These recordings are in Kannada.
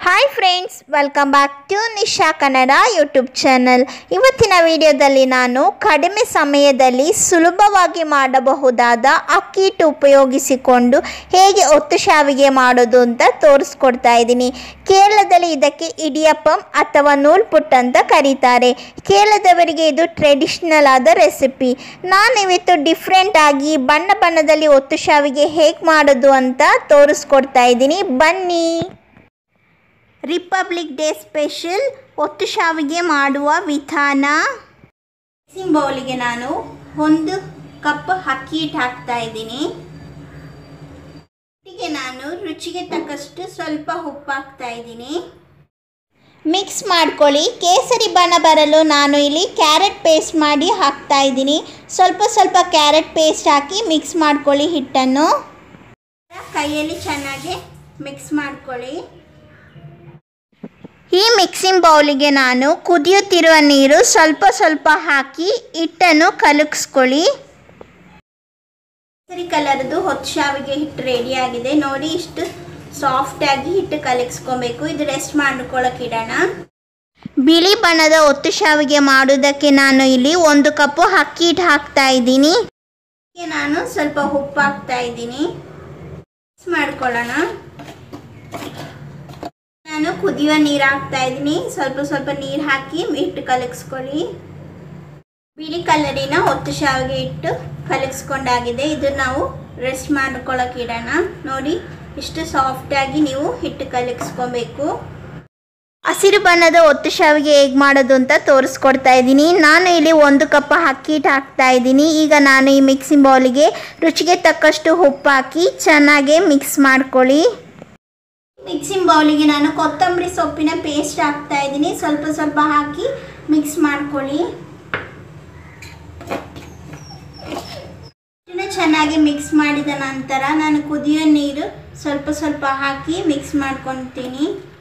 hi friends welcome back to Nisha Kannada YouTube channel ಇವತ್ತಿನ ವಿಡಿಯೋದಲ್ಲಿ ನಾನು ಕಡಿಮೆ ಸಮಯದಲ್ಲಿ ಸುಲಭವಾಗಿ ಮಾಡಬಹುದಾದ ಅಕ್ಕಿ ಹಿಟ್ಟು ಉಪಯೋಗಿಸಿಕೊಂಡು ಹೇಗೆ ಒತ್ತು ಶಾವಿಗೆ ಮಾಡೋದು ಅಂತ ತೋರಿಸ್ಕೊಡ್ತಾ ಇದ್ದೀನಿ ಕೇರಳದಲ್ಲಿ ಇದಕ್ಕೆ ಇಡಿಯಪ್ಪಂ ಅಥವಾ ನೂಲ್ಪುಟ್ ಅಂತ ಕರೀತಾರೆ ಕೇರಳದವರಿಗೆ ಇದು ಟ್ರೆಡಿಷ್ನಲ್ ಆದ ರೆಸಿಪಿ ನಾನಿವತ್ತು ಡಿಫ್ರೆಂಟ್ ಆಗಿ ಬಣ್ಣ ಬಣ್ಣದಲ್ಲಿ ಒತ್ತು ಶಾವಿಗೆ ಹೇಗೆ ಮಾಡೋದು ಅಂತ ತೋರಿಸ್ಕೊಡ್ತಾ ಇದ್ದೀನಿ ಬನ್ನಿ ರಿಪಬ್ಲಿಕ್ ಡೇ ಸ್ಪೆಷಲ್ ಒತ್ತು ಶಾವಿಗೆ ಮಾಡುವ ವಿಧಾನ ಮಿಕ್ಸಿಂಗ್ ಬೌಲಿಗೆ ನಾನು ಒಂದು ಕಪ್ ಅಕ್ಕಿ ಹಿಟ್ಟು ಹಾಕ್ತಾ ಇದ್ದೀನಿ ಹಿಟ್ಟಿಗೆ ನಾನು ರುಚಿಗೆ ತಕ್ಕಷ್ಟು ಸ್ವಲ್ಪ ಉಪ್ಪು ಹಾಕ್ತಾ ಇದ್ದೀನಿ ಮಿಕ್ಸ್ ಮಾಡ್ಕೊಳ್ಳಿ ಕೇಸರಿ ಬಣ್ಣ ಬರಲು ನಾನು ಇಲ್ಲಿ ಕ್ಯಾರೆಟ್ ಪೇಸ್ಟ್ ಮಾಡಿ ಹಾಕ್ತಾ ಇದ್ದೀನಿ ಸ್ವಲ್ಪ ಸ್ವಲ್ಪ ಕ್ಯಾರೆಟ್ ಪೇಸ್ಟ್ ಹಾಕಿ ಮಿಕ್ಸ್ ಮಾಡ್ಕೊಳ್ಳಿ ಹಿಟ್ಟನ್ನು ಕೈಯಲ್ಲಿ ಚೆನ್ನಾಗಿ ಮಿಕ್ಸ್ ಮಾಡ್ಕೊಳ್ಳಿ ಈ ಮಿಕ್ಸಿಂಗ್ ಬೌಲಿಗೆ ನಾನು ಕುದಿಯುತ್ತಿರುವ ನೀರು ಸ್ವಲ್ಪ ಸ್ವಲ್ಪ ಹಾಕಿ ಹಿಟ್ಟನ್ನು ಕಲಗಿಸ್ಕೊಳ್ಳಿ ಸರಿ ಕಲರ್ದು ಹೊತ್ತು ಶಾವಿಗೆ ಹಿಟ್ಟು ರೆಡಿ ಆಗಿದೆ ನೋಡಿ ಇಷ್ಟು ಸಾಫ್ಟ್ ಆಗಿ ಹಿಟ್ಟು ಕಲಗಿಸ್ಕೊಬೇಕು ಇದು ರೆಸ್ಟ್ ಮಾಡ್ಕೊಳ್ಳೋಕೆ ಇಡೋಣ ಬಿಳಿ ಬಣ್ಣದ ಒತ್ತು ಶಾವಿಗೆ ಮಾಡೋದಕ್ಕೆ ನಾನು ಇಲ್ಲಿ ಒಂದು ಕಪ್ಪು ಅಕ್ಕಿ ಹಿಟ್ಟು ಹಾಕ್ತಾ ಇದ್ದೀನಿ ನಾನು ಸ್ವಲ್ಪ ಉಪ್ಪು ಹಾಕ್ತಾ ಇದ್ದೀನಿ ಮಿಕ್ಸ್ ಮಾಡ್ಕೊಳ್ಳೋಣ ನಾನು ಕುದಿಯುವ ನೀರು ಹಾಕ್ತಾ ಇದ್ದೀನಿ ಸ್ವಲ್ಪ ಸ್ವಲ್ಪ ನೀರು ಹಾಕಿ ಹಿಟ್ಟು ಕಲಗಿಸ್ಕೊಳ್ಳಿ ಬಿಳಿ ಕಲರಿನ ಒತ್ತು ಶಾವಿಗೆ ಇಟ್ಟು ಕಲಗಿಸ್ಕೊಂಡಾಗಿದೆ ಇದು ನಾವು ರೆಸ್ಟ್ ಮಾಡ್ಕೊಳ್ಳೋಕೆ ಇಡೋಣ ನೋಡಿ ಇಷ್ಟು ಸಾಫ್ಟಾಗಿ ನೀವು ಹಿಟ್ಟು ಕಲಗಿಸ್ಕೊಬೇಕು ಹಸಿರು ಬಣ್ಣದ ಒತ್ತು ಶಾವಿಗೆ ಹೇಗೆ ಮಾಡೋದು ಅಂತ ತೋರಿಸ್ಕೊಡ್ತಾ ಇದ್ದೀನಿ ನಾನು ಇಲ್ಲಿ ಒಂದು ಕಪ್ ಅಕ್ಕಿ ಹಿಟ್ಟು ಹಾಕ್ತಾ ಇದ್ದೀನಿ ಈಗ ನಾನು ಈ ಮಿಕ್ಸಿಂಗ್ ಬೌಲಿಗೆ ರುಚಿಗೆ ತಕ್ಕಷ್ಟು ಉಪ್ಪು ಹಾಕಿ ಚೆನ್ನಾಗಿ ಮಿಕ್ಸ್ ಮಾಡ್ಕೊಳ್ಳಿ ಮಿಕ್ಸಿಂಗ್ ಬೌಲಿಗೆ ನಾನು ಕೊತ್ತಂಬರಿ ಸೊಪ್ಪಿನ ಪೇಸ್ಟ್ ಹಾಕ್ತಾ ಇದ್ದೀನಿ ಸ್ವಲ್ಪ ಸ್ವಲ್ಪ ಹಾಕಿ ಮಿಕ್ಸ್ ಮಾಡ್ಕೊಳ್ಳಿ ಇದನ್ನ ಚೆನ್ನಾಗಿ ಮಿಕ್ಸ್ ಮಾಡಿದ ನಂತರ ನಾನು ಕುದಿಯೋ ನೀರು ಸ್ವಲ್ಪ ಸ್ವಲ್ಪ ಹಾಕಿ ಮಿಕ್ಸ್ ಮಾಡ್ಕೊತೀನಿ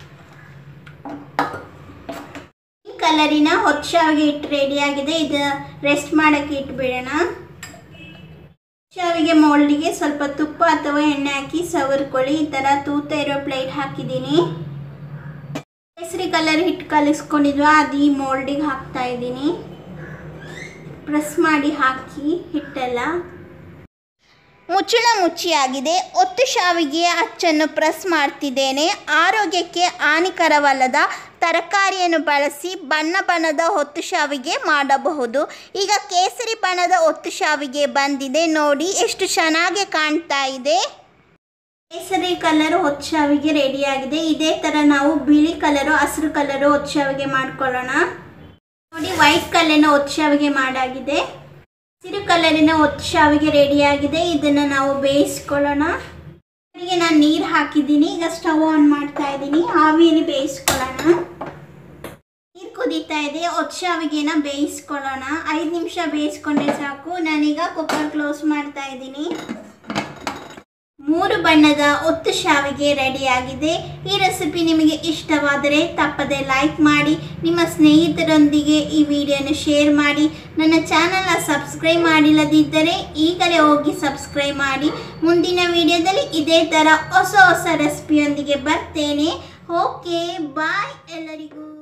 ಈ ಕಲರಿನ ಹೊತ್ತು ಶಾವಿಗೆ ಇಟ್ಟು ರೆಡಿ ಆಗಿದೆ ಇದು ರೆಸ್ಟ್ ಮಾಡೋಕ್ಕೆ ಇಟ್ಬಿಡೋಣ ಶಾವಿಗೆ ಮೋಲ್ಡಿಗೆ ಸ್ವಲ್ಪ ತುಪ್ಪ ಅಥವಾ ಎಣ್ಣೆ ಹಾಕಿ ಸವರ್ಕೊಳ್ಳಿ ಈ ಥರ ತೂತ ಇರೋ ಪ್ಲೇಟ್ ಹಾಕಿದ್ದೀನಿ ಕೇಸರಿ ಕಲರ್ ಹಿಟ್ಟು ಕಲಿಸ್ಕೊಂಡಿದ್ವಾ ಅದು ಈ ಮೋಲ್ಡಿಗೆ ಹಾಕ್ತಾ ಇದ್ದೀನಿ ಪ್ರೆಸ್ ಮಾಡಿ ಹಾಕಿ ಹಿಟ್ಟೆಲ್ಲ ಮುಚ್ಚಳ ಮುಚ್ಚಿಯಾಗಿದೆ ಒತ್ತು ಶಾವಿಗೆಯ ಅಚ್ಚನ್ನು ಪ್ರೆಸ್ ಮಾಡ್ತಿದ್ದೇನೆ ಆರೋಗ್ಯಕ್ಕೆ ಹಾನಿಕರವಲ್ಲದ ತರಕಾರಿಯನ್ನು ಬಳಸಿ ಬಣ್ಣ ಬಣ್ಣದ ಹೊತ್ತು ಶಾವಿಗೆ ಮಾಡಬಹುದು ಈಗ ಕೇಸರಿ ಬಣ್ಣದ ಒತ್ತು ಶಾವಿಗೆ ಬಂದಿದೆ ನೋಡಿ ಎಷ್ಟು ಚೆನ್ನಾಗಿ ಕಾಣ್ತಾ ಇದೆ ಕೇಸರಿ ಕಲರ್ ಹೊತ್ತು ಶಾವಿಗೆ ರೆಡಿಯಾಗಿದೆ ಇದೇ ಥರ ನಾವು ಬಿಳಿ ಕಲರು ಹಸಿರು ಕಲರು ಹೊತ್ತು ಶಾವಿಗೆ ಮಾಡ್ಕೊಳ್ಳೋಣ ನೋಡಿ ವೈಟ್ ಕಲರ್ನ ಹೊತ್ತು ಶಾವಿಗೆ ಮಾಡಾಗಿದೆ ಹಸಿರು ಕಲರಿನ ಒತ್ತು ಶಾವಿಗೆ ರೆಡಿಯಾಗಿದೆ ಇದನ್ನು ನಾವು ಬೇಯಿಸ್ಕೊಳ್ಳೋಣ ಅಡಿಗೆ ನಾನು ನೀರು ಹಾಕಿದ್ದೀನಿ ಈಗ ಸ್ಟವ್ ಆನ್ ಮಾಡ್ತಾ ಇದ್ದೀನಿ ಆವಿಯಲ್ಲಿ ಬೇಯಿಸ್ಕೊಳ್ಳೋಣ ನೀರು ಕುದೀತಾ ಇದೆ ಒತ್ತು ಶಾವಿಗೆನ ಬೇಯಿಸ್ಕೊಳ್ಳೋಣ ಐದು ನಿಮಿಷ ಬೇಯಿಸ್ಕೊಂಡ್ರೆ ಸಾಕು ನಾನೀಗ ಕುಕ್ಕರ್ ಕ್ಲೋಸ್ ಮಾಡ್ತಾ ಇದ್ದೀನಿ ಮೂರು ಬಣ್ಣದ ಒತ್ತು ಶಾವಿಗೆ ರೆಡಿಯಾಗಿದೆ ಈ ರೆಸಿಪಿ ನಿಮಗೆ ಇಷ್ಟವಾದರೆ ತಪ್ಪದೆ ಲೈಕ್ ಮಾಡಿ ನಿಮ್ಮ ಸ್ನೇಹಿತರೊಂದಿಗೆ ಈ ವಿಡಿಯೋನ ಶೇರ್ ಮಾಡಿ ನನ್ನ ಚಾನಲ್ನ ಸಬ್ಸ್ಕ್ರೈಬ್ ಮಾಡಿಲ್ಲದಿದ್ದರೆ ಈಗಲೇ ಹೋಗಿ ಸಬ್ಸ್ಕ್ರೈಬ್ ಮಾಡಿ ಮುಂದಿನ ವಿಡಿಯೋದಲ್ಲಿ ಇದೇ ಥರ ಹೊಸ ಹೊಸ ರೆಸಿಪಿಯೊಂದಿಗೆ ಬರ್ತೇನೆ ಓಕೆ ಬಾಯ್ ಎಲ್ಲರಿಗೂ